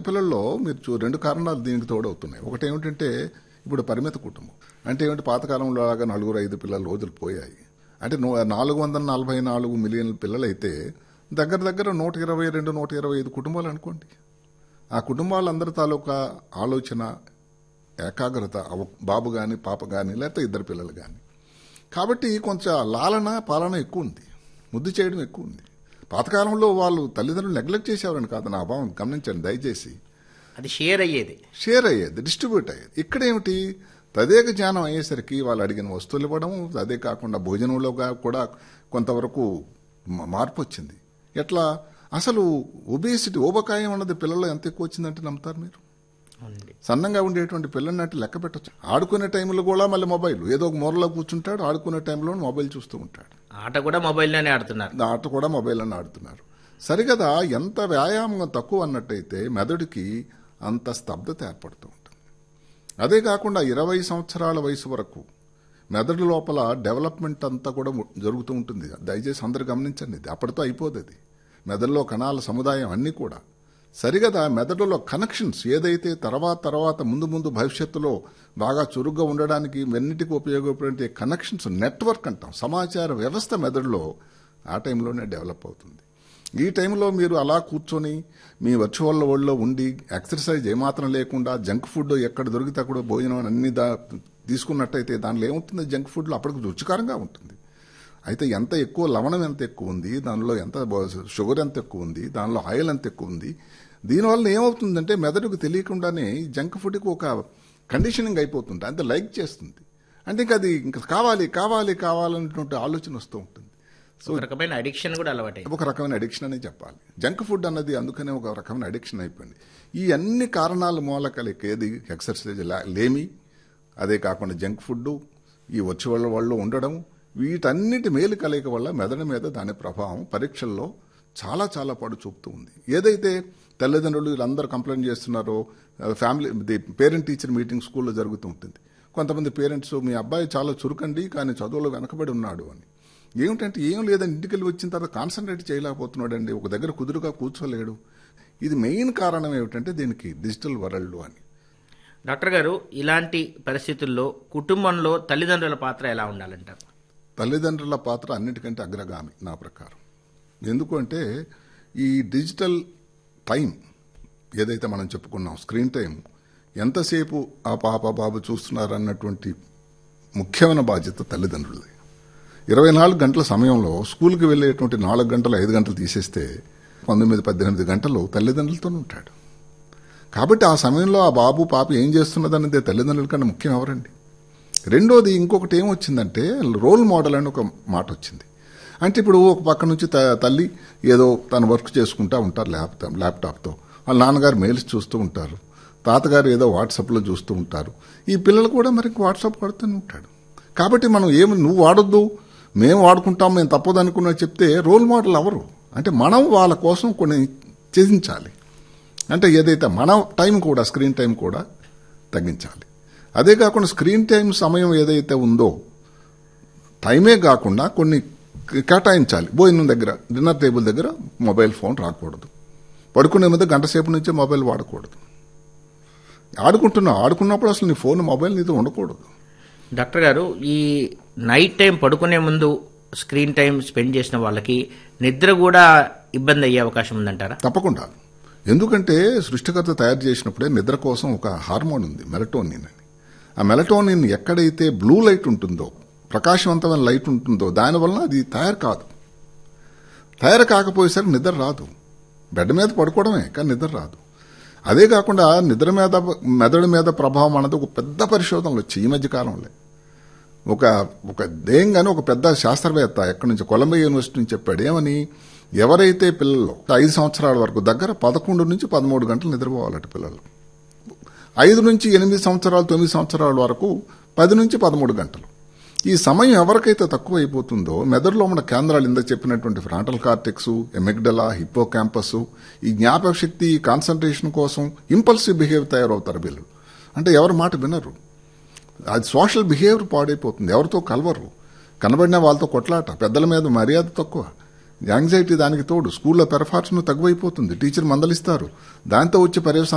చిన్నపిల్లల్లో మీరు చూ- రెండు కారణాలు దీనికి తోడవుతున్నాయి ఒకటి ఏమిటంటే ఇప్పుడు పరిమిత కుటుంబం అంటే ఏమిటి పాతకాలంలో లాగా నలుగురు ఐదు పిల్లలు రోజులు పోయాయి అంటే నూ- నాలుగు వందల నలభై నాలుగు మిలియన్ల పిల్లలైతే దగ్గర దగ్గర నూట ఇరవై రెండు నూట ఇరవై ఐదు కుటుంబాలు అనుకోండి ఆ కుటుంబాలందరి తాలూకా ఆలోచన ఏకాగ్రత అవ- బాబు కానీ పాప కానీ లేకపోతే ఇద్దరు పిల్లలు కానీ కాబట్టి కొంచెం లాలన పాలన ఎక్కువ ఉంది ముద్దు చేయడం ఎక్కువ ఉంది పాతకాలంలో వాళ్ళు తల్లిదండ్రులు నెగ్లెక్ట్ చేసేవారని కాదు నా అభావం గమనించండి దయచేసి అది షేర్ అయ్యేది షేర్ అయ్యేది డిస్ట్రిబ్యూట్ అయ్యేది ఇక్కడేమిటి తదేక జ్ఞానం అయ్యేసరికి వాళ్ళు అడిగిన వస్తువులు ఇవ్వడం అదే కాకుండా భోజనంలో గా- కూడా కొంతవరకు మ- మార్పు వచ్చింది ఎట్లా అసలు ఒబేసిటీ ఊబకాయం అన్నది పిల్లల్లో ఎంత ఎక్కువ వచ్చిందంటే నమ్ముతారు మీరు అవునండి సన్నంగా ఉండేటువంటి పిల్లల్ని అంటే లెక్క పెట్టచ్చు ఆడుకునే టైంలో కూడా మళ్ళీ మొబైల్ ఏదో ఒక మూలలో కూర్చుంటాడు ఆడుకునే టైంలో మొబైల్ చూస్తూ ఉంటాడు ఆట కూడా మొబైల్లోనే ఆడుతున్నారు ఆ ఆట కూడా మొబైల్ అని ఆడుతున్నారు సరిగదా ఎంత వ్యాయామం తక్కువ అన్నట్టయితే మెదడుకి అంత స్తబ్దత ఏర్పడుతూ ఉంటుంది అదే కాకుండా ఇరవై సంవత్సరాల వయసు వరకు మెదడు లోపల డెవలప్మెంట్ అంతా కూడా ము- జరుగుతూ ఉంటుంది దయచేసి అందరు గమనించండి ఇది అప్పటితో అయిపోదు అది మెదడులో కణాల సముదాయం అన్నీ కూడా సరిగదా మెదడులో కనెక్షన్స్ ఏదైతే తర్వాత తర్వాత ముందు ముందు భవిష్యత్తులో బాగా చురుగ్గా ఉండడానికి వెన్నిటికి ఉపయోగపడే కనెక్షన్స్ నెట్వర్క్ అంటాం సమాచార వ్యవస్థ మెదడులో ఆ టైంలోనే డెవలప్ అవుతుంది ఈ టైంలో మీరు అలా కూర్చొని మీ వర్చువల్ వరల్డ్లో ఉండి ఎక్సర్సైజ్ ఏమాత్రం లేకుండా జంక్ ఫుడ్ ఎక్కడ దొరికితే అక్కడ భోజనం అన్ని దా తీసుకున్నట్టయితే దానిలో ఏముంటుంది జంక్ ఫుడ్లో అప్పటికి రుచికరంగా ఉంటుంది అయితే ఎంత ఎక్కువ లవణం ఎంత ఎక్కువ ఉంది దానిలో ఎంత బ- షుగర్ ఎంత ఎక్కువ ఉంది దానిలో ఆయిల్ ఎంత ఎక్కువ ఉంది దీనివల్ల ఏమవుతుందంటే మెదడుకు తెలియకుండానే ఈ జంక్ ఫుడ్కి ఒక కండిషనింగ్ అయిపోతుంది అంతే లైక్ చేస్తుంది అంటే ఇంకా అది ఇంకా కావాలి కావాలి కావాలనేటువంటి ఆలోచన వస్తూ ఉంటుంది సో ఒక రకమైన అడిక్షన్ కూడా అలవాటైంది ఒక రకమైన అడిక్షన్ అని చెప్పాలి జంక్ ఫుడ్ అన్నది అందుకనే ఒక రకమైన అడిక్షన్ అయిపోయింది ఈ అన్ని కారణాల మూలకలకి ఏది ఎక్సర్సైజ్ లా- లేమి అదే కాకుండా జంక్ ఫుడ్ ఈ వర్చువల్ వాళ్ళు ఉండడం వీటన్నిటి మేలు కలయిక వల్ల మెదడు మీద దాని ప్రభావం పరీక్షల్లో చాలా చాలా పాటు చూపుతూ ఉంది ఏదైతే తల్లిదండ్రులు వీళ్ళందరూ కంప్లైంట్ చేస్తున్నారో ఫ్యామిలీ పేరెంట్ టీచర్ మీటింగ్ స్కూల్లో జరుగుతూ ఉంటుంది కొంతమంది పేరెంట్స్ మీ అబ్బాయి చాలా చురుకండి కానీ చదువులో వెనకబడి ఉన్నాడు అని ఏమిటంటే ఏం లేదండి ఇంటికి వెళ్ళి వచ్చిన తర్వాత కాన్సన్ట్రేట్ చేయలేకపోతున్నాడండి ఒక దగ్గర కుదురుగా కూర్చోలేడు ఇది మెయిన్ కారణం ఏమిటంటే దీనికి డిజిటల్ వరల్డ్ అని డాక్టర్ గారు ఇలాంటి పరిస్థితుల్లో కుటుంబంలో తల్లిదండ్రుల పాత్ర ఎలా ఉండాలంటారు తల్లిదండ్రుల పాత్ర అన్నిటికంటే అగ్రగామి నా ప్రకారం ఎందుకంటే ఈ డిజిటల్ టైం ఏదైతే మనం చెప్పుకున్నాం స్క్రీన్ టైం ఎంతసేపు ఆ పాప బాబు చూస్తున్నారు అన్నటువంటి ముఖ్యమైన బాధ్యత తల్లిదండ్రులది ఇరవై నాలుగు గంటల సమయంలో స్కూల్కి వెళ్ళేటువంటి నాలుగు గంటలు ఐదు గంటలు తీసేస్తే పంతొమ్మిది పద్దెనిమిది గంటలు తల్లిదండ్రులతో ఉంటాడు కాబట్టి ఆ సమయంలో ఆ బాబు పాప ఏం చేస్తున్నదన్నది తల్లిదండ్రుల కన్నా ముఖ్యం ఎవరండి రెండోది ఇంకొకటి ఏమొచ్చిందంటే రోల్ మోడల్ అని ఒక మాట వచ్చింది అంటే ఇప్పుడు ఒక పక్క నుంచి త- తల్లి ఏదో తన వర్క్ చేసుకుంటా ఉంటారు ల్యాప్టాప్ ల్యాప్టాప్తో వాళ్ళ నాన్నగారు మెయిల్స్ చూస్తూ ఉంటారు తాతగారు ఏదో వాట్సాప్లో చూస్తూ ఉంటారు ఈ పిల్లలు కూడా మరి వాట్సాప్ వాడుతూనే ఉంటాడు కాబట్టి మనం ఏమి నువ్వు వాడొద్దు మేము వాడుకుంటాం మేము తప్పదు అనుకున్నా చెప్తే రోల్ మోడల్ ఎవరు అంటే మనం వాళ్ళ కోసం కొన్ని చేయించాలి అంటే ఏదైతే మన టైం కూడా స్క్రీన్ టైం కూడా తగ్గించాలి అదే కాకుండా స్క్రీన్ టైం సమయం ఏదైతే ఉందో టైమే కాకుండా కొన్ని కేటాయించాలి భోజనం దగ్గర డిన్నర్ టేబుల్ దగ్గర మొబైల్ ఫోన్ రాకూడదు పడుకునే ముందు గంట సేపు నుంచే మొబైల్ వాడకూడదు ఆడుకుంటున్నావు ఆడుకున్నప్పుడు అసలు నీ ఫోన్ మొబైల్ నీతో ఉండకూడదు డాక్టర్ గారు ఈ నైట్ టైం పడుకునే ముందు స్క్రీన్ టైం స్పెండ్ చేసిన వాళ్ళకి నిద్ర కూడా ఇబ్బంది అయ్యే అవకాశం ఉందంటారా తప్పకుండా ఎందుకంటే సృష్టికర్త తయారు చేసినప్పుడే నిద్ర కోసం ఒక హార్మోన్ ఉంది మెలటోనిన్ అని ఆ మెలటోనిన్ ఎక్కడైతే బ్లూ లైట్ ఉంటుందో ప్రకాశవంతమైన లైట్ ఉంటుందో దానివల్ల అది తయారు కాదు తయారు కాకపోయేసరికి నిద్ర రాదు బెడ్ మీద పడుకోవడమే కానీ నిద్ర రాదు అదే కాకుండా నిద్ర మీద మెదడు మీద ప్రభావం అన్నది ఒక పెద్ద పరిశోధనలు వచ్చాయి ఈ మధ్య కాలంలో ఒక ఒక దేంగానే ఒక పెద్ద శాస్త్రవేత్త ఎక్కడి నుంచి కొలంబియా యూనివర్సిటీ నుంచి చెప్పాడు ఏమని ఎవరైతే పిల్లలు ఐదు సంవత్సరాల వరకు దగ్గర పదకొండు నుంచి పదమూడు గంటలు నిద్రపోవాలట పిల్లలు ఐదు నుంచి ఎనిమిది సంవత్సరాలు తొమ్మిది సంవత్సరాల వరకు పది నుంచి పదమూడు గంటలు ఈ సమయం ఎవరికైతే తక్కువ అయిపోతుందో మెదడులో ఉన్న కేంద్రాలు ఇంత చెప్పినటువంటి frontal cortex amygdala hippocampus ఈ జ్ఞాపక శక్తి ఈ కాన్సన్ట్రేషన్ కోసం ఇంపల్సివ్ బిహేవ్ తయారవుతారు పిల్లలు అంటే ఎవరి మాట వినరు అది సోషల్ బిహేవియర్ పాడైపోతుంది ఎవరితో కలవరు కనబడిన వాళ్ళతో కొట్లాట పెద్దల మీద మర్యాద తక్కువ యాంగ్జైటీ దానికి తోడు స్కూల్లో పెర్ఫార్మెన్స్ తక్కువైపోతుంది టీచర్ మందలిస్తారు దాంతో వచ్చే పర్యవసానం